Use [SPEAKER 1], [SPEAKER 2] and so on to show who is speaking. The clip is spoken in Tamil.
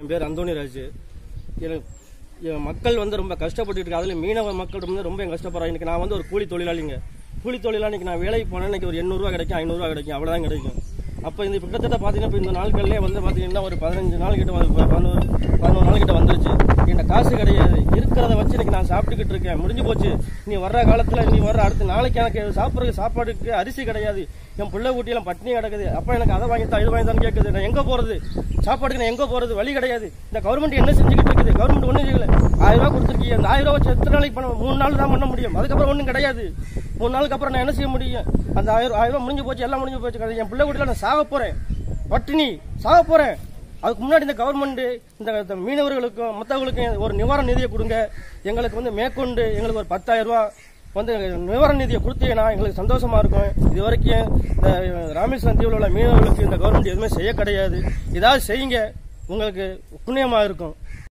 [SPEAKER 1] என் பேர் அந்தோணிராஜ் எனக்கு என் மக்கள் வந்து ரொம்ப கஷ்டப்பட்டுட்டு இருக்கு அதில் மீனவ மக்கள் வந்து ரொம்ப கஷ்டப்படுறாங்க இன்னைக்கு நான் வந்து ஒரு கூலி தொழிலாளிங்க கூலி தொழிலாளி இன்னைக்கு நான் வேலைக்கு போனேன் இன்னைக்கு ஒரு எண்ணூறுரூவா கிடைக்கும் ஐநூறுரூவா கிடைக்கும் அவ்வளோதான் கிடைக்கும் அப்போ இந்த கிட்டத்தட்ட பார்த்தீங்கன்னா இப்போ இந்த நாட்கள்லேயே வந்து பார்த்தீங்கன்னா ஒரு பதினஞ்சு நாள் கிட்ட வந்து- பதினோரு பதினோரு நாள் கிட்ட வந்துருச்சு என்கிட்ட காசு கிடையாது இருக்கிறத வச்சு இன்னைக்கு நான் சாப்பிட்டுக்கிட்டு இருக்கேன் முடிஞ்சு போச்சு நீ வர்ற காலத்தில் நீ வர்ற அடுத்த நாளைக்கு எனக்கு சாப்பிட்றதுக்கு சாப்பாடுக்கு அரிசி கிடையாது என் பிள்ளை ஊட்டியெல்லாம் பட்டினி கிடக்குது அப்போ எனக்கு அதை வாங்கித்தான் இது வாங்கித்தான் கேட்குது நான் எங்கே போகிறது சாப்பாடுக்கு நான் எங்கே போகிறது வழி கிடையாது இந்த கவர்மெண்ட் என்ன செஞ்சுக்கிட்டு இருக்குது கவர்மெண்ட் ஒன்றும் செய்யல ஆயிரம் ரூபாய் கொடுத்துருக்கீங்க அந்த ஆயிரம் ரூபாய் வச்சு எத்தனை நாளைக்கு பண்ண மூணு நாள் தான் பண்ண முடியும் அதுக்கப்புறம் ஒன்றும் கிடையாது மூணு நாளுக்கு அப்புறம் நான் என்ன செய்ய முடியும் அந்த ஆயிரம் ஆயிரம் ரூபாய் முடிஞ்சு போச்சு எல்லாம் முடிஞ்சு போச்சு என் பிள்ளை வீட்டில் நான் சாக போகிறேன் பட்டினி சாக போகிறேன் அதுக்கு முன்னாடி இந்த கவர்மெண்ட் இந்த இந்த மீனவர்களுக்கும் மற்றவங்களுக்கும் ஒரு நிவாரண நிதியை கொடுங்க எங்களுக்கு வந்து மேற்கொண்டு எங்களுக்கு ஒரு பத்தாயிரம் ரூபாய் வந்து நிவாரண நிதியை கொடுத்தீங்கன்னா எங்களுக்கு சந்தோஷமா இருக்கும் இது வரைக்கும் இந்த ராமேஸ்வரம் தீவில் உள்ள மீனவர்களுக்கு இந்த கவர்மெண்ட் எதுவுமே செய்ய கிடையாது ஏதாவது செய்யுங்க உங்களுக்கு புண்ணியமா இருக்கும்